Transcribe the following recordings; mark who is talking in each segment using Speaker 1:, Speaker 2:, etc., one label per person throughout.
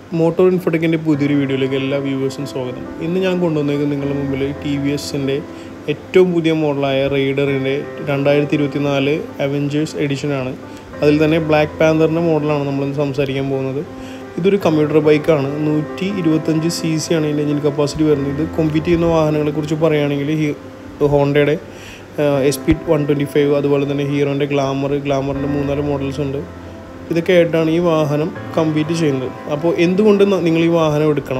Speaker 1: motor ഇൻഫോടെക്കിൻ്റെ പുതിയൊരു വീഡിയോയിലേക്ക് എല്ലാ വ്യൂവേഴ്സും സ്വാഗതം ഇന്ന് ഞാൻ കൊണ്ടുവന്നേക്കുന്നത് നിങ്ങളുടെ മുമ്പിൽ ടി വി എസിൻ്റെ ഏറ്റവും പുതിയ മോഡലായ റൈഡറിൻ്റെ രണ്ടായിരത്തി ഇരുപത്തി നാല് അവഞ്ചേഴ്സ് എഡിഷനാണ് അതിൽ തന്നെ ബ്ലാക്ക് പാന്തറിൻ്റെ മോഡലാണ് നമ്മൾ സംസാരിക്കാൻ പോകുന്നത് ഇതൊരു കമ്പ്യൂട്ടർ ബൈക്കാണ് നൂറ്റി ഇരുപത്തഞ്ച് സി സി ആണ് ഇതിൻ്റെ എഞ്ചിൻ കപ്പാസിറ്റി വരുന്നത് ഇത് കോമ്പീറ്റ് ചെയ്യുന്ന വാഹനങ്ങളെക്കുറിച്ച് പറയുകയാണെങ്കിൽ ഹി ഹോണ്ടയുടെ S P one twenty five അതുപോലെ തന്നെ ഹീറോൻ്റെ ഗ്ലാമർ ഗ്ലാമറിൻ്റെ മൂന്നാല് മോഡൽസ് ഉണ്ട് ഇതൊക്കെ ആയിട്ടാണ് ഈ വാഹനം കമ്പീറ്റ് ചെയ്യുന്നത് അപ്പോൾ എന്തുകൊണ്ട് ന- നിങ്ങൾ ഈ വാഹനം എടുക്കണം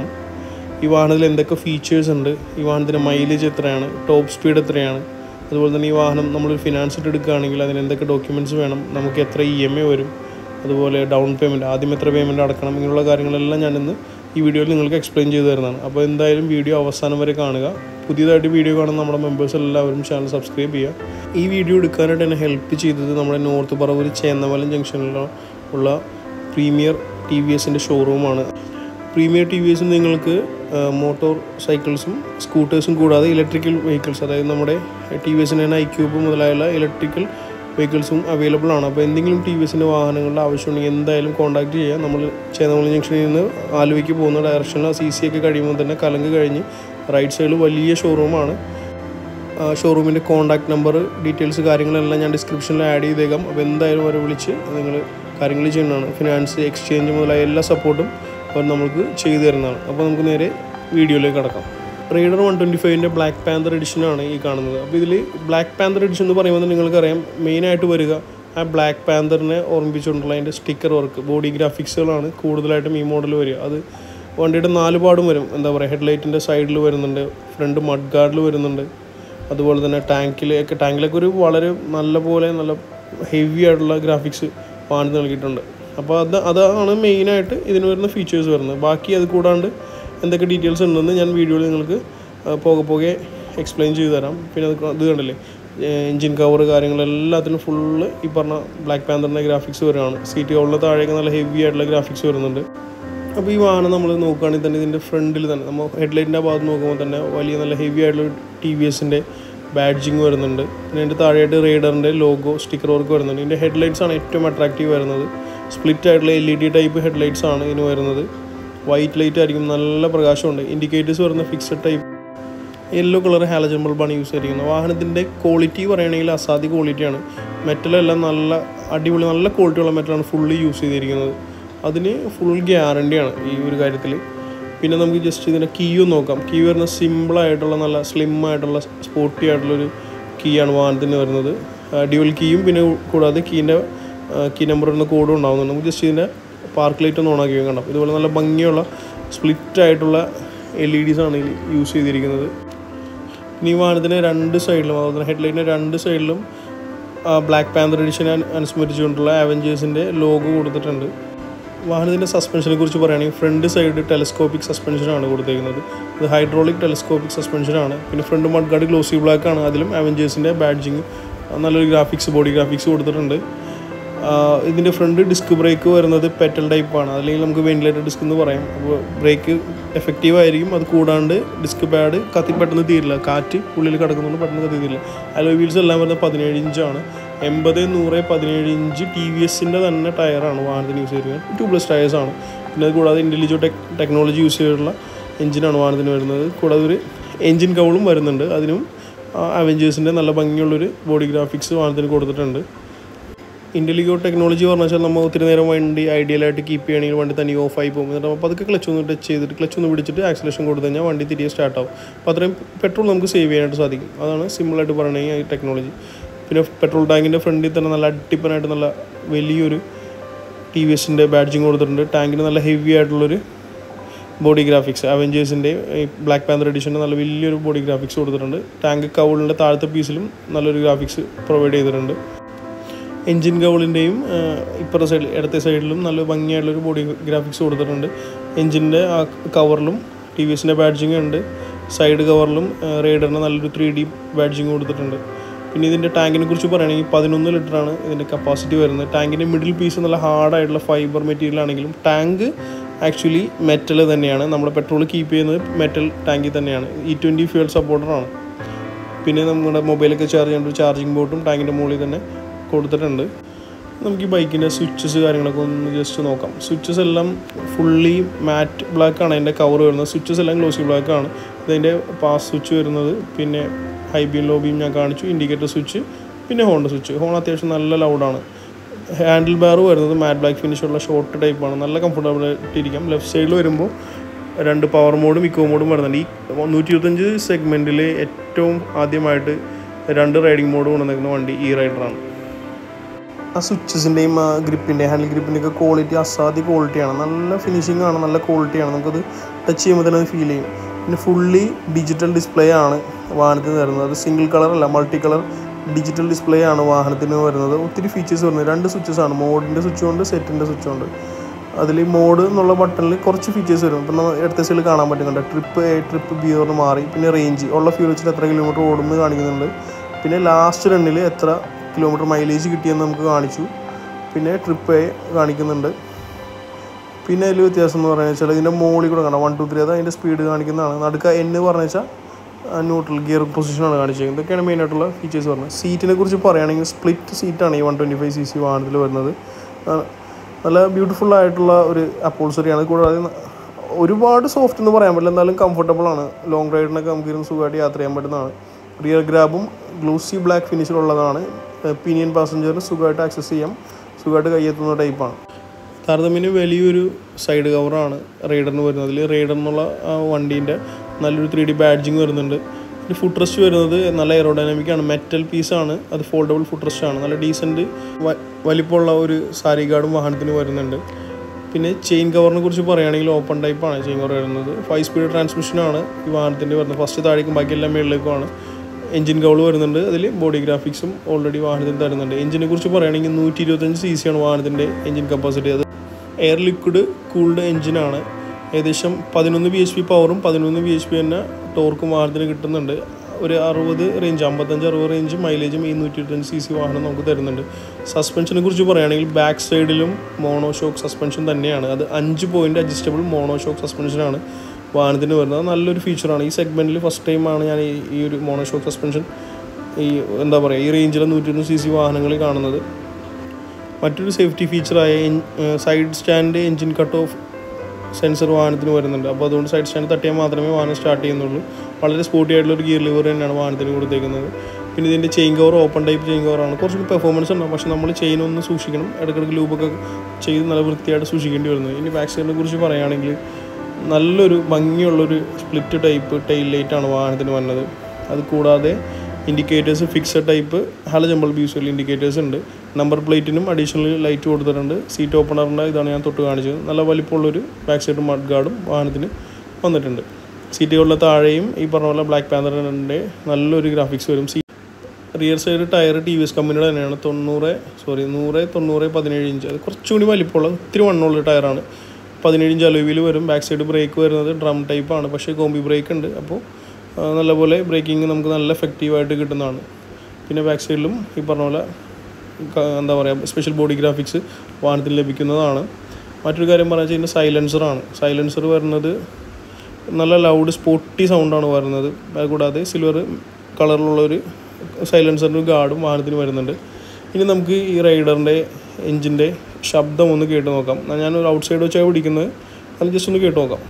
Speaker 1: ഈ വാഹനത്തിൽ എന്തൊക്കെ ഫീച്ചേഴ്സ് ഉണ്ട് ഈ വാഹനത്തിൻ്റെ മൈലേജ് എത്രയാണ് ടോപ്പ് സ്പീഡ് എത്രയാണ് അതുപോലെ തന്നെ ഈ വാഹനം നമ്മൾ ഫിനാൻസ് ഇട്ട് എടുക്കുകയാണെങ്കിൽ അതിന് എന്തൊക്കെ ഡോക്യുമെൻറ്റ്സ് വേണം നമുക്ക് എത്ര ഇ എം ഐ വരും അതുപോലെ ഡൗൺ പേയ്മെൻറ്റ് ആദ്യം എത്ര പേയ്മെൻറ്റ് അടക്കണം ഇങ്ങനെയുള്ള കാര്യങ്ങളെല്ലാം ഞാനിന്ന് ഈ വീഡിയോയിൽ നിങ്ങൾക്ക് എക്സ്പ്ലെയിൻ ചെയ്തു തരുന്നതാണ് അപ്പോൾ എന്തായാലും വീഡിയോ അവസാനം വരെ കാണുക പുതിയതായിട്ട് വീഡിയോ കാണുന്ന നമ്മുടെ മെമ്പേഴ്സ് എല്ലാവരും ചാനൽ സബ്സ്ക്രൈബ് ചെയ്യുക ഈ വീഡിയോ എടുക്കാനായിട്ട് എന്നെ ഹെൽപ്പ് ചെയ്തത് നമ്മുടെ നോർത്ത് പറവൂർ ചേന്നമലം ജംഗ്ഷനിലുള്ള ഉള്ള പ്രീമിയർ ടി വി എസിൻ്റെ ഷോറൂമാണ് പ്രീമിയർ ടി വി എസിൽ നിങ്ങൾക്ക് മോട്ടോർ സൈക്കിൾസും സ്കൂട്ടേഴ്സും കൂടാതെ ഇലക്ട്രിക്കൽ വെഹിക്കിൾസ് അതായത് നമ്മുടെ ടി വി എസിന് തന്നെ ഐ ക്യൂബ് മുതലായുള്ള ഇലക്ട്രിക്കൽ വെഹിക്കിൾസും അവൈലബിൾ ആണ് അപ്പോൾ എന്തെങ്കിലും ടി വി എസിൻ്റെ വാഹനങ്ങളുടെ ആവശ്യമുണ്ടെങ്കിൽ എന്തായാലും കോൺടാക്ട് ചെയ്യുക നമ്മൾ ചേന്നമല ജംഗ്ഷനിൽ നിന്ന് ആലുവയ്ക്ക് പോകുന്ന ഡയറക്ഷനിൽ സി സി ഒക്കെ കഴിയുമ്പോൾ തന്നെ കലങ്ക് കഴിഞ്ഞ് റൈറ്റ് സൈഡിൽ വലിയ ഷോറൂമാണ് ഷോറൂമിൻ്റെ കോൺടാക്ട് നമ്പർ ഡീറ്റെയിൽസ് കാര്യങ്ങളെല്ലാം ഞാൻ ഡിസ്ക്രിപ്ഷനിൽ ആഡ് ചെയ്തേക്കാം അപ്പോൾ എന്തായാലും അവരെ വിളിച്ച് നിങ്ങൾ കാര്യങ്ങൾ ചെയ്യുന്നതാണ് ഫിനാൻസ് എക്സ്ചേഞ്ച് മുതലായ എല്ലാ സപ്പോർട്ടും അവർ നമുക്ക് ചെയ്തു തരുന്നതാണ് അപ്പോൾ നമുക്ക് നേരെ വീഡിയോയിലേക്ക് കടക്കാം റൈഡർ വൺ ട്വൻറ്റി ഫൈവിൻ്റെ ബ്ലാക്ക് പാന്തർ എഡിഷനാണ് ഈ കാണുന്നത് അപ്പോൾ ഇതിൽ ബ്ലാക്ക് പാന്തർ എഡിഷൻ എന്ന് പറയുമ്പോൾ നിങ്ങൾക്കറിയാം മെയിനായിട്ട് വരിക ആ ബ്ലാക്ക് പാന്തറിനെ ഓർമ്മിപ്പിച്ചുകൊണ്ടുള്ള അതിൻ്റെ സ്റ്റിക്കർ വർക്ക് ബോഡി ഗ്രാഫിക്സുകളാണ് കൂടുതലായിട്ടും ഈ മോഡൽ വരിക അത് വണ്ടിയുടെ നാല് പാടും വരും എന്താ പറയുക ഹെഡ്ലൈറ്റിൻ്റെ സൈഡിൽ വരുന്നുണ്ട് ഫ്രണ്ട് മഡ് ഗാർഡിൽ വരുന്നുണ്ട് അതുപോലെ തന്നെ ടാങ്കിലൊക്കെ ടാങ്കിലൊക്കെ ഒരു വളരെ നല്ല പോലെ നല്ല ഹെവി ആയിട്ടുള്ള ഗ്രാഫിക്സ് വാങ്ങി നൽകിയിട്ടുണ്ട് അപ്പോൾ അത് അതാണ് മെയിനായിട്ട് ഇതിന് വരുന്ന ഫീച്ചേഴ്സ് വരുന്നത് ബാക്കി അത് കൂടാണ്ട് എന്തൊക്കെ ഡീറ്റെയിൽസ് ഉണ്ടെന്ന് ഞാൻ വീഡിയോയിൽ നിങ്ങൾക്ക് ആ, പോകെ പോകെ എക്സ്പ്ലെയിൻ ചെയ്തു തരാം പിന്നെ അത് ഇത് കണ്ടില്ലേ എൻജിൻ കവർ കാര്യങ്ങളെല്ലാത്തിനും ഫുള്ള് ഈ പറഞ്ഞ ബ്ലാക്ക് പാന്തറിൻ്റെ ഗ്രാഫിക്സ് വരുവാണ് സീറ്റ് കവറിൻ്റെ താഴേക്ക് നല്ല ഹെവി ആയിട്ടുള്ള ഗ്രാഫിക്സ് വരുന്നുണ്ട് അപ്പോൾ ഈ വാഹനം നമ്മൾ നോക്കുകയാണെങ്കിൽ തന്നെ ഇതിൻ്റെ ഫ്രണ്ടിൽ തന്നെ നമ്മൾ ഹെഡ്ലൈറ്റിൻ്റെ ഭാഗത്ത് നോക്കുമ്പോൾ തന്നെ വലിയ നല്ല ഹെവി ആയിട്ടുള്ള ടി വി എസിൻ്റെ ബാഡ്ജിങ് വരുന്നുണ്ട് പിന്നെ അതിൻ്റെ താഴെയായിട്ട് റൈഡറിൻ്റെ ലോഗോ സ്റ്റിക്കർ വർക്ക് വരുന്നുണ്ട് ഇതിൻ്റെ ഹെഡ്ലൈറ്റ്സ് ആണ് ഏറ്റവും അട്രാക്റ്റീവ് വരുന്നത് സ്പ്ലിറ്റ് ആയിട്ടുള്ള L E D type headlights ആണ് ഇതിന് വരുന്നത് വൈറ്റ് ലൈറ്റ് ആയിരിക്കും നല്ല പ്രകാശമുണ്ട് ഇൻഡിക്കേറ്റേഴ്സ് വരുന്ന fixed type yellow colour halogen ബൾബാണ് യൂസ് ചെയ്തിരിക്കുന്നത് വാഹനത്തിൻ്റെ ക്വാളിറ്റി പറയുകയാണെങ്കിൽ അസാധ്യ ക്വാളിറ്റിയാണ് മെറ്റലെല്ലാം നല്ല അടിപൊളി നല്ല ക്വാളിറ്റിയുള്ള മെറ്റലാണ് ഫുള്ളി യൂസ് ചെയ്തിരിക്കുന്നത് അതിന് ഫുൾ ഗ്യാരണ്ടിയാണ് ഈ ഒരു കാര്യത്തിൽ പിന്നെ നമുക്ക് ജസ്റ്റ് ഇതിൻ്റെ കീയും നോക്കാം കീ വരുന്ന സിമ്പിളായിട്ടുള്ള നല്ല സ്ലിം ആയിട്ടുള്ള സ്പോർട്ടി ആയിട്ടുള്ളൊരു കീ ആണ് വാഹനത്തിന് വരുന്നത് ഡ്യുവൽ കീയും പിന്നെ കൂടാതെ കീൻ്റെ കീ നമ്പർ വരുന്ന കോഡും ഉണ്ടാകുന്നുണ്ട് നമുക്ക് ജസ്റ്റ് ഇതിൻ്റെ പാർക്ക് ലൈറ്റ് ഒന്ന് ഓണാക്കി കണ്ടാം ഇതുപോലെ നല്ല ഭംഗിയുള്ള സ്പ്ലിറ്റ് ആയിട്ടുള്ള എൽ ഇ ഡിസ് ആണ് ഇതിൽ യൂസ് ചെയ്തിരിക്കുന്നത് ഇനി ഈ വാഹനത്തിന് രണ്ട് സൈഡിലും അതുപോലെ തന്നെ ഹെഡ്ലൈറ്റിൻ്റെ രണ്ട് സൈഡിലും ബ്ലാക്ക് പാന്തർ എഡിഷൻ അനുസ്മരിച്ചുകൊണ്ടുള്ള അവഞ്ചേഴ്സിൻ്റെ ലോഗോ കൊടുത്തിട്ടുണ്ട് വാഹനത്തിൻ്റെ സസ്പെൻഷനെ കുറിച്ച് പറയുകയാണെങ്കിൽ ഫ്രണ്ട് സൈഡ് ടെലസ്കോപ്പിക് സസ്പെൻഷനാണ് കൊടുത്തേക്കുന്നത് ഇത് ഹൈഡ്രോളിക് ടെലസ്കോപ്പിക് സസ്പെൻഷനാണ് പിന്നെ front mud guard glossy black ആണ് അതിലും അവഞ്ചേഴ്സിൻ്റെ ബാഡ്ജിങ് നല്ലൊരു ഗ്രാഫിക്സ് ബോഡി ഗ്രാഫിക്സ് കൊടുത്തിട്ടുണ്ട് ആഹ് ഇതിൻ്റെ ഫ്രണ്ട് ഡിസ്ക് ബ്രേക്ക് വരുന്നത് പെറ്റൽ ടൈപ്പാണ് അല്ലെങ്കിൽ നമുക്ക് വെന്റിലേറ്റർ ഡിസ്ക് എന്ന് പറയാം അപ്പോൾ ബ്രേക്ക് എഫക്റ്റീവ് ആയിരിക്കും അത് കൂടാണ്ട് ഡിസ്ക് പാഡ് കത്തി പെട്ടെന്ന് തീരില്ല കാറ്റ് ഉള്ളിൽ കിടക്കുന്നതുകൊണ്ട് പെട്ടെന്ന് കത്തി തീരില്ല അലോ വീൽസ് എല്ലാം വരുന്നത് പതിനേഴ് ഇഞ്ചാണ് എൺപത് നൂറ് പതിനേഴ് ഇഞ്ച് ടി വി എസിൻ്റെ തന്നെ ടയറാണ് വാഹനത്തിന് യൂസ് ചെയ്തിരിക്കുന്നത് ട്യൂബ്ലെസ് ടയേഴ്സാണ് പിന്നെ അത് കൂടാതെ ഇൻ്റലിജോ ടെക് ടെക്നോളജി യൂസ് ചെയ്തിട്ടുള്ള എഞ്ചിനാണ് വാഹനത്തിന് വരുന്നത് കൂടാതെ ഒരു എഞ്ചിൻ കൗളും വരുന്നുണ്ട് അതിനും അവഞ്ചേഴ്സിൻ്റെ നല്ല ഭംഗിയുള്ളൊരു ബോഡി ഗ്രാഫിക്സ് വാഹനത്തിന് കൊടുത്തിട്ടുണ്ട് ഇൻ്റലിഗോ ടെക്നോളജി പറഞ്ഞു വെച്ചാൽ നമ്മൾ ഒത്തിരി നേരം വണ്ടി ഐഡിയലായിട്ട് കീപ്പ് ചെയ്യണമെങ്കിൽ വണ്ടി തന്നെ ഓഫ് ആയി പോകും എന്നിട്ട് അപ്പോൾ അതൊക്കെ ക്ലച്ച് ഒന്ന് ടച്ച് ചെയ്തിട്ട് ക്ലച്ച് ഒന്ന് പിടിച്ചിട്ട് ആക്സലേഷൻ കൊടുത്തു കഴിഞ്ഞാൽ വണ്ടി തിരികെ സ്റ്റാർട്ട് ആവും അപ്പോൾ അത്രയും പെട്രോൾ നമുക്ക് സേവ് ചെയ്യാനായിട്ട് സാധിക്കും അതാണ് സിമ്പിളായിട്ട് പറയണമെങ്കിൽ ഈ ടെക്നോളജി പിന്നെ പെട്രോൾ ടാങ്കിൻ്റെ ഫ്രണ്ടിൽ തന്നെ നല്ല അടിപ്പനായിട്ട് നല്ല വലിയൊരു ടി വി എസിൻ്റെ ബാഡ്ജിങ് കൊടുത്തിട്ടുണ്ട് ടാങ്കിന് നല്ല ഹെവി ആയിട്ടുള്ളൊരു ബോഡി ഗ്രാഫിക്സ് അവഞ്ചേഴ്സിൻ്റെ ബ്ലാക്ക് പാന്തർ എഡിഷൻ്റെ നല്ല വലിയൊരു ബോഡി ഗ്രാഫിക്സ് കൊടുത്തിട്ടുണ്ട് ടാങ്ക് കൗളിൻ്റെ താഴത്തെ പീസിലും നല്ലൊരു ഗ്രാഫിക്സ് പ്രൊവൈഡ് ചെയ്തിട്ടുണ്ട് എൻജിൻ കൗളിൻ്റെയും ഇപ്പുറത്തെ സൈഡിൽ ഇടത്തെ സൈഡിലും നല്ല ഭംഗിയായിട്ടുള്ളൊരു ബോഡി ഗ്രാഫിക്സ് കൊടുത്തിട്ടുണ്ട് എൻജിൻ്റെ ആ കവറിലും ടി വി എസിൻ്റെ ബാഡ്ജിങ് ഉണ്ട് സൈഡ് കവറിലും റൈഡറിന് നല്ലൊരു ത്രീ ഡി ബാഡ്ജിങ് കൊടുത്തിട്ടുണ്ട് പിന്നെ ഇതിൻ്റെ ടാങ്കിനെ കുറിച്ച് പറയുകയാണെങ്കിൽ പതിനൊന്ന് ലിറ്ററാണ് ഇതിൻ്റെ കപ്പാസിറ്റി വരുന്നത് ടാങ്കിൻ്റെ മിഡിൽ പീസ് നല്ല ഹാർഡായിട്ടുള്ള ഫൈബർ മെറ്റീരിയൽ ആണെങ്കിലും ടാങ്ക് ആക്ച്വലി മെറ്റൽ തന്നെയാണ് നമ്മൾ പെട്രോൾ കീപ്പ് ചെയ്യുന്നത് മെറ്റൽ ടാങ്കിൽ തന്നെയാണ് ഇ ട്വൻറ്റി ഫ്യൂൽ സപ്പോർട്ടറാണ് പിന്നെ നമ്മുടെ മൊബൈലൊക്കെ ചാർജ് ചെയ്യേണ്ട ഒരു ചാർജിങ് ബോർഡും ടാങ്കിൻ്റെ മുകളിൽ തന്നെ കൊടുത്തിട്ടുണ്ട് നമുക്ക് ഈ ബൈക്കിൻ്റെ സ്വിച്ചസ് കാര്യങ്ങളൊക്കെ ഒന്ന് ജസ്റ്റ് നോക്കാം സ്വിച്ചസ് എല്ലാം ഫുള്ളി മാറ്റ് ബ്ലാക്ക് ആണ് അതിൻ്റെ കവർ വരുന്നത് സ്വിച്ചസ് എല്ലാം ഗ്ലോസി ബ്ലാക്ക് ആണ് ഇതിൻ്റെ പാസ് സ്വിച്ച് വരുന്നത് പിന്നെ ഹൈ ബീം ലോ ബീം ഞാൻ കാണിച്ചു ഇൻഡിക്കേറ്റർ സ്വിച്ച് പിന്നെ ഹോണ്ട സ്വിച്ച് ഹോൺ അത്യാവശ്യം നല്ല ലൗഡാണ് ഹാൻഡിൽ ബാർ വരുന്നത് മാറ്റ് ബ്ലാക്ക് ഫിനിഷുള്ള ഷോർട്ട് ടൈപ്പാണ് നല്ല കംഫർട്ടബിൾ ആയിട്ടിരിക്കാം ലെഫ്റ്റ് സൈഡിൽ വരുമ്പോൾ രണ്ട് പവർ മോഡും ഇക്കോ മോഡും വരുന്നുണ്ട് ഈ നൂറ്റി ഇരുപത്തഞ്ച് സെഗ്മെൻറ്റിൽ ഏറ്റവും ആദ്യമായിട്ട് രണ്ട് റൈഡിംഗ് മോഡ് കൊണ്ടുവന്നിരിക്കുന്ന വണ്ടി ഈ റൈഡറാണ് ആ സ്വിച്ചസിൻ്റെയും ആ ഗ്രിപ്പിൻ്റെയും ഹാൻഡിൽ ഗ്രിപ്പിൻ്റെയൊക്കെ ക്വാളിറ്റി അസാധ്യ ക്വാളിറ്റിയാണ് നല്ല ഫിനിഷിംഗ് ആണ് നല്ല ക്വാളിറ്റിയാണ് നമുക്കത് ടച്ച് ചെയ്യുമ്പോൾ തന്നെ അത് ഫീൽ ചെയ്യും പിന്നെ ഫുള്ളി ഡിജിറ്റൽ ഡിസ്പ്ലേ ആണ് വാഹനത്തിന് തരുന്നത് അത് സിംഗിൾ കളർ അല്ല മൾട്ടി കളർ ഡിജിറ്റൽ ഡിസ്പ്ലേ ആണ് വാഹനത്തിന് വരുന്നത് ഒത്തിരി ഫീച്ചേഴ്സ് വരുന്നത് രണ്ട് സ്വിച്ചസ് ആണ് മോഡിൻ്റെ സ്വിച്ചും ഉണ്ട് സെറ്റിൻ്റെ സ്വിച്ചും ഉണ്ട് അതിൽ മോഡ് എന്നുള്ള ബട്ടണിൽ കുറച്ച് ഫീച്ചേഴ്സ് വരും ഇപ്പം നമ്മൾ ഇടത്തെ സൈഡിൽ കാണാൻ പറ്റും കണ്ടോ ട്രിപ്പ് എ ട്രിപ്പ് ബി എന്ന് മാറി പിന്നെ റേഞ്ച് ഉള്ള ഫ്യൂൽ വെച്ചിട്ട് എത്ര കിലോമീറ്റർ ഓടുമെന്ന് കാണിക്കുന്നുണ്ട് പിന്നെ ലാസ്റ്റ് റണ്ണിൽ എത്ര കിലോമീറ്റർ മൈലേജ് കിട്ടിയെന്ന് നമുക്ക് കാണിച്ചു പിന്നെ ട്രിപ്പ് എ കാണിക്കുന്നുണ്ട് പിന്നെ അതിൽ വ്യത്യാസം എന്ന് പറഞ്ഞു വെച്ചാൽ ഇതിൻ്റെ മോളിൽ കൂടെ കാണാം വൺ ടു ത്രീ അത് അതിൻ്റെ സ്പീഡ് കാണിക്കുന്നതാണ് നടുക്ക എന്ന് പറഞ്ഞു വെച്ചാൽ ന്യൂട്രൽ ഗിയർ പൊസിഷനാണ് കാണിച്ചിരിക്കുന്നത് ഇതൊക്കെയാണ് മെയിനായിട്ടുള്ള ഫീച്ചേഴ്സ് പറഞ്ഞത് സീറ്റിനെ കുറിച്ച് പറയുകയാണെങ്കിൽ സ്പ്ലിറ്റ് സീറ്റാണ് ഈ one twenty five C C വാഹനത്തിൽ വരുന്നത് നല്ല ബ്യൂട്ടിഫുൾ ആയിട്ടുള്ള ഒരു അപ്പോൾസറിയാണ് കൂടാതെ ഒരുപാട് സോഫ്റ്റ് എന്ന് പറയാൻ പറ്റില്ല എന്നാലും കംഫർട്ടബിൾ ആണ് ലോങ് റൈഡിനൊക്കെ നമുക്ക് ഇരുന്ന് സുഖമായിട്ട് യാത്ര ചെയ്യാൻ പറ്റുന്നതാണ് റിയർ ഗ്രാബും ഗ്ലൂസി ബ്ലാക്ക് ഫിനിഷിലുള്ളതാണ് പീനിയൻ പാസഞ്ചറിന് സുഖമായിട്ട് ആക്സസ് ചെയ്യാം സുഖമായിട്ട് കയ്യെത്തുന്ന ടൈപ്പാണ് താരതമ്യേന വലിയൊരു സൈഡ് കവറാണ് റൈഡറിന് വരുന്നത് അതിൽ റൈഡർ എന്നുള്ള ആ വണ്ടീൻ്റെ നല്ലൊരു ത്രീ ഡി ബാഡ്ജിങ് വരുന്നുണ്ട് പിന്നെ ഫുഡ് റെസ്റ്റ് വരുന്നത് നല്ല എയറോഡൈനാമിക് ആണ് മെറ്റൽ പീസാണ് അത് ഫോൾഡബിൾ ഫുഡ് റെസ്റ്റ് ആണ് നല്ല ഡീസൻറ്റ് വലിപ്പമുള്ള ഒരു സാരി ഗാർഡും വാഹനത്തിന് വരുന്നുണ്ട് പിന്നെ ചെയിൻ കവറിനെ കുറിച്ച് പറയുകയാണെങ്കിൽ ഓപ്പൺ ടൈപ്പാണ് ചെയിൻ കവർ വരുന്നത് ഫൈവ് സ്പീഡ് ട്രാൻസ്മിഷനാണ് ഈ വാഹനത്തിൻ്റെ വരുന്നത് ഫസ്റ്റ് താഴേക്കും ബാക്കിയെല്ലാം മുകളിലേക്കുമാണ് എഞ്ചിൻ കൗൾ വരുന്നുണ്ട് അതിൽ ബോഡി ഗ്രാഫിക്സും ഓൾറെഡി വാഹനത്തിന് തരുന്നുണ്ട് എഞ്ചിനെ കുറിച്ച് പറയുകയാണെങ്കിൽ നൂറ്റി ഇരുപത്തഞ്ച് സി സി ആണ് വാഹനത്തിൻ്റെ എഞ്ചിൻ കപ്പാസിറ്റി അത് എയർ ലിക്വിഡ് കൂൾഡ് എഞ്ചിനാണ് ഏകദേശം പതിനൊന്ന് ബി എച്ച് പി പവറും പതിനൊന്ന് ബി എച്ച് പി തന്നെ ടോർക്കും വാഹനത്തിന് കിട്ടുന്നുണ്ട് ഒരു അറുപത് റേഞ്ച് അമ്പത്തഞ്ച് അറുപത് റേഞ്ച് മൈലേജും ഈ നൂറ്റി ഇരുപത്തഞ്ച് സി സി വാഹനം നമുക്ക് തരുന്നുണ്ട് സസ്പെൻഷനെ കുറിച്ച് പറയുകയാണെങ്കിൽ ബാക്ക് സൈഡിലും മോണോ ഷോക്ക് സസ്പെൻഷൻ തന്നെയാണ് അത് അഞ്ച് പോയിൻ്റ് അഡ്ജസ്റ്റബിൾ മോണോ ഷോക്ക് സസ്പെൻഷനാണ് വാഹനത്തിന് വരുന്നത് നല്ല ഫീച്ചറാണ് ഈ സെഗ്മെൻറ്റിൽ ഫസ്റ്റ് ടൈമാണ് ഞാൻ ഈ ഈ ഒരു മോണോ ഷോക്ക് സസ്പെൻഷൻ ഈ എന്താ പറയുക ഈ റേഞ്ചിലെ നൂറ്റി ഇരുപത് സി സി വാഹനങ്ങളിൽ കാണുന്നത് മറ്റൊരു സേഫ്റ്റി ഫീച്ചറായ side stand engine cut off sensor വാഹനത്തിന് വരുന്നുണ്ട് അപ്പോൾ അതുകൊണ്ട് സൈഡ് സ്റ്റാൻഡ് തട്ടിയാൽ മാത്രമേ വാഹനം സ്റ്റാർട്ട് ചെയ്യുന്നുള്ളൂ വളരെ സ്പോർട്ടി ആയിട്ടുള്ള ഒരു ഗിയർ ലിവർ തന്നെയാണ് വാഹനത്തിന് കൊടുത്തേക്കുന്നത് പിന്നെ ഇതിൻ്റെ chain cover open type chain കവറാണ് കുറച്ചുകൂടി പെർഫോമൻസ് ഉണ്ടാവും പക്ഷേ നമ്മൾ ചെയിൻ ഒന്ന് സൂക്ഷിക്കണം ഇടയ്ക്കിടയ്ക്ക് ലൂബൊക്കെ ചെയ്ത് നല്ല വൃത്തിയായിട്ട് സൂക്ഷിക്കേണ്ടി വരുന്നത് ഇനി ബാക്ക് സൈഡിനെ കുറിച്ച് പറയുകയാണെങ്കിൽ നല്ലൊരു ഭംഗിയുള്ളൊരു സ്പ്ലിറ്റ് ടൈപ്പ് ടെയിൽ ലൈറ്റാണ് വാഹനത്തിന് വന്നത് അത് കൂടാതെ ഇൻഡിക്കേറ്റേഴ്സ് ഫിക്സഡ് ടൈപ്പ് ഹല ജമ്പൾ ബ്യൂസുകൾ ഇൻഡിക്കേറ്റേഴ്സ് ഉണ്ട് നമ്പർ പ്ലേറ്റിനും അഡീഷണൽ ലൈറ്റ് കൊടുത്തിട്ടുണ്ട് സീറ്റ് ഓപ്പണറിൻ്റെ ഇതാണ് ഞാൻ തൊട്ട് കാണിച്ചത് നല്ല വലിപ്പമുള്ളൊരു ബാക്ക് സൈഡ് മഡ് ഗാർഡും വാഹനത്തിന് വന്നിട്ടുണ്ട് സീറ്റുകളുടെ താഴെയും ഈ പറഞ്ഞ പോലെ ബ്ലാക്ക് പാന്തറിൻ്റെ നല്ലൊരു ഗ്രാഫിക്സ് വരും സീ rear side tyre T V S കമ്പനിയുടെ തന്നെയാണ് തൊണ്ണൂറ് സോറി നൂറ് തൊണ്ണൂറ് പതിനേഴ് ഇഞ്ച് അത് കുറച്ചുകൂടി വലിപ്പമുള്ള ഒത്തിരി വണ്ണമുള്ള ടയറാണ് പതിനേഴ് ഇഞ്ച് അലോവിയിൽ വരും ബാക്ക് സൈഡ് ബ്രേക്ക് വരുന്നത് ഡ്രം ടൈപ്പാണ് പക്ഷേ കോമ്പി ബ്രേക്ക് ഉണ്ട് അപ്പോൾ നല്ലപോലെ ബ്രേക്കിംഗ് നമുക്ക് നല്ല എഫക്റ്റീവായിട്ട് കിട്ടുന്നതാണ് പിന്നെ ബാക്ക് സൈഡിലും ഈ പറഞ്ഞ പോലെ എന്താ പറയുക സ്പെഷ്യൽ ബോഡി ഗ്രാഫിക്സ് വാഹനത്തിൽ ലഭിക്കുന്നതാണ് മറ്റൊരു കാര്യം പറഞ്ഞാൽ ഇതിൻ്റെ സൈലൻസറാണ് സൈലൻസർ വരുന്നത് നല്ല ലൗഡ് സ്പോട്ടി സൗണ്ടാണ് വരുന്നത് കൂടാതെ സിൽവർ കളറിലുള്ളൊരു സൈലൻസറിൻ്റെ ഗാർഡും വാഹനത്തിന് വരുന്നുണ്ട് ഇനി നമുക്ക് ഈ റൈഡറിൻ്റെ എഞ്ചിൻ്റെ ശബ്ദം ഒന്ന് കേട്ട് നോക്കാം ഞാൻ ഒരു ഔട്ട് സൈഡ് വെച്ചാണ് പിടിക്കുന്നത് അത് ജസ്റ്റ് ഒന്ന് കേട്ട് നോക്കാം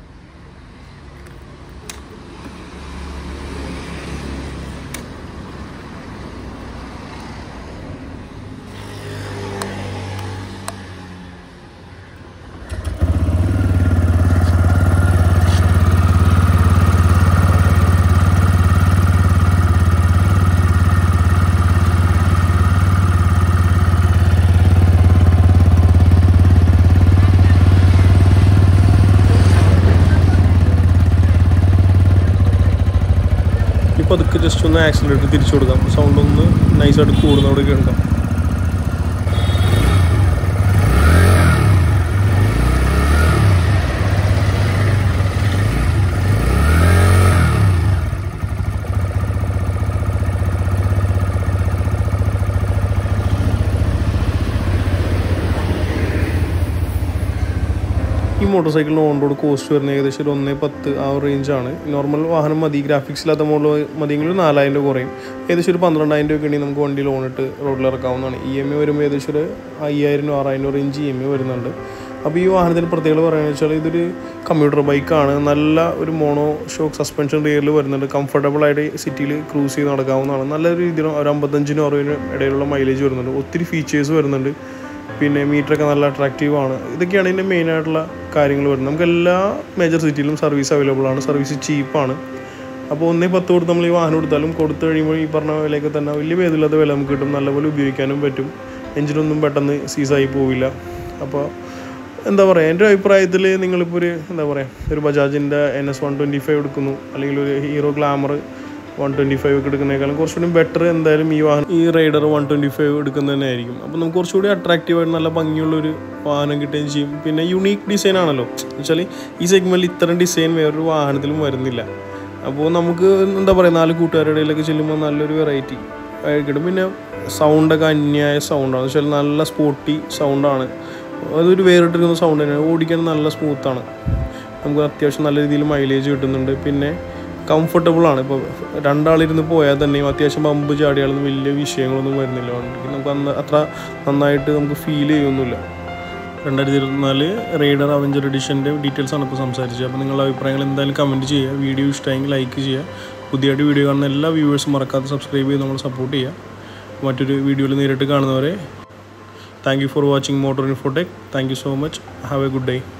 Speaker 1: ഇപ്പോൾ അതൊക്കെ ജസ്റ്റ് ഒന്ന് ആക്സിലേറ്റർ തിരിച്ചു കൊടുക്കാം സൗണ്ട് ഒന്ന് നൈസായിട്ട് കൂടുന്നവിടെ കേൾക്കാം ഈ മോട്ടോർ സൈക്കിളിന് ഓൺ റോഡ് കോസ്റ്റ് വരുന്നത് ഏകദേശം ഒരു ഒന്നേ പത്ത് ആ ഒരു റേഞ്ചാണ് നോർമൽ വാഹനം മതി ഗ്രാഫിക്സ് ഇല്ലാത്ത മോഡൽ മതിയെങ്കിൽ ഒരു നാലായിരം രൂപ കുറയും ഏകദേശം ഒരു പന്ത്രണ്ടായിരം രൂപ ഉണ്ടെങ്കിൽ നമുക്ക് വണ്ടി ലോൺ ഇട്ട് റോഡിൽ ഇറക്കാവുന്നതാണ് ഇ എം ഐ വരുമ്പോൾ ഏകദേശം ഒരു അയ്യായിരം ആറായിരം റേഞ്ച് ഇ എം ഐ വരുന്നുണ്ട് അപ്പോൾ ഈ വാഹനത്തിന് പ്രത്യേകത പറയുകയെന്ന് വെച്ചാൽ ഇതൊരു കമ്പ്യൂട്ടർ ബൈക്കാണ് നല്ല ഒരു മോണോ ഷോക്ക് സസ്പെൻഷൻ റിയറിൽ വരുന്നുണ്ട് കംഫർട്ടബിൾ ആയിട്ട് സിറ്റിയിൽ ക്രൂസ് ചെയ്ത് നടക്കാവുന്നതാണ് നല്ല രീതിയിൽ ഒരു അമ്പത്തഞ്ചിനും അറുപതിനും ഇടയിലുള്ള മൈലേജ് വരുന്നുണ്ട് ഒത്തിരി ഫീച്ചേഴ്സ് വരുന്നുണ്ട് പിന്നെ മീറ്ററൊക്കെ നല്ല അട്രാക്റ്റീവ് ആണ് ഇതൊക്കെയാണ് ഇതിൻ്റെ മെയിൻ ആയിട്ടുള്ള കാര്യങ്ങൾ വരുന്നത് നമുക്ക് എല്ലാ മേജർ സിറ്റിയിലും സർവീസ് അവൈലബിൾ ആണ് സർവീസ് ചീപ്പാണ് അപ്പോൾ ഒന്നേ പത്ത് കൊടുത്ത് നമ്മൾ ഈ വാഹനം കൊടുത്താലും കൊടുത്തു കഴിയുമ്പോൾ ഈ പറഞ്ഞ വിലയൊക്കെ തന്നെ വലിയ ഭേദമില്ലാത്ത വില നമുക്ക് കിട്ടും നല്ലപോലെ ഉപയോഗിക്കാനും പറ്റും എഞ്ചിനൊന്നും പെട്ടെന്ന് സീസായി പോവില്ല അപ്പോൾ എന്താ പറയുക എൻ്റെ അഭിപ്രായത്തിൽ നിങ്ങളിപ്പോൾ ഒരു എന്താ പറയുക ഒരു ബജാജിൻ്റെ N S one twenty five എടുക്കുന്നു അല്ലെങ്കിൽ ഒരു Hero Glamour one twenty five ഒക്കെ എടുക്കുന്നതിനേക്കാളും കുറച്ചുകൂടി ബെറ്റർ എന്തായാലും ഈ വാഹനം ഈ റൈഡർ വൺ ട്വൻറ്റി ഫൈവ് എടുക്കുന്നത് തന്നെ ആയിരിക്കും അപ്പോൾ നമുക്ക് കുറച്ചുകൂടി അട്രാക്റ്റീവായിട്ട് നല്ല ഭംഗിയുള്ളൊരു വാഹനം കിട്ടുകയും ചെയ്യും പിന്നെ യുണീക്ക് ഡിസൈൻ ആണല്ലോ വെച്ചാൽ ഈ സെഗ്മെൻറ്റിൽ ഇത്തരം ഡിസൈൻ വേറൊരു വാഹനത്തിലും വരുന്നില്ല അപ്പോൾ നമുക്ക് എന്താ പറയുക നാല് കൂട്ടുകാരുടെ ഇടയിലൊക്കെ ചെല്ലുമ്പോൾ നല്ലൊരു വെറൈറ്റി കിട്ടും പിന്നെ സൗണ്ടൊക്കെ അന്യായ സൗണ്ടാണ് വെച്ചാൽ നല്ല സ്പോട്ടി സൗണ്ടാണ് അതൊരു വേറിട്ടിരിക്കുന്ന സൗണ്ട് തന്നെയാണ് ഓടിക്കാൻ നല്ല സ്മൂത്താണ് നമുക്ക് അത്യാവശ്യം നല്ല രീതിയിൽ മൈലേജ് കിട്ടുന്നുണ്ട് പിന്നെ കംഫർട്ടബിൾ ആണ് ഇപ്പോൾ രണ്ടാളിരുന്ന് പോയാൽ തന്നെയും അത്യാവശ്യം പമ്പ് ചാടിയാലൊന്നും വലിയ വിഷയങ്ങളൊന്നും വരുന്നില്ല വണ്ടിക്ക് നമുക്ക് അന്ന് അത്ര നന്നായിട്ട് നമുക്ക് ഫീൽ ചെയ്യൊന്നുമില്ല രണ്ടായിരത്തി ഇരുപത്തിനാല് റൈഡർ അവഞ്ചർ എഡിഷൻ്റെ ഡീറ്റെയിൽസ് ആണ് ഇപ്പോൾ സംസാരിച്ചത് അപ്പോൾ നിങ്ങളുടെ അഭിപ്രായങ്ങൾ എന്തായാലും കമൻറ്റ് ചെയ്യുക വീഡിയോ ഇഷ്ടമെങ്കിൽ ലൈക്ക് ചെയ്യുക പുതിയതായിട്ട് വീഡിയോ കാണുന്ന എല്ലാ വ്യൂവേഴ്സും മറക്കാതെ സബ്സ്ക്രൈബ് ചെയ്ത് നമ്മൾ സപ്പോർട്ട് ചെയ്യുക മറ്റൊരു വീഡിയോയിൽ നേരിട്ട് കാണുന്നവരെ thank you for watching Motor Infotech thank you so much have a good day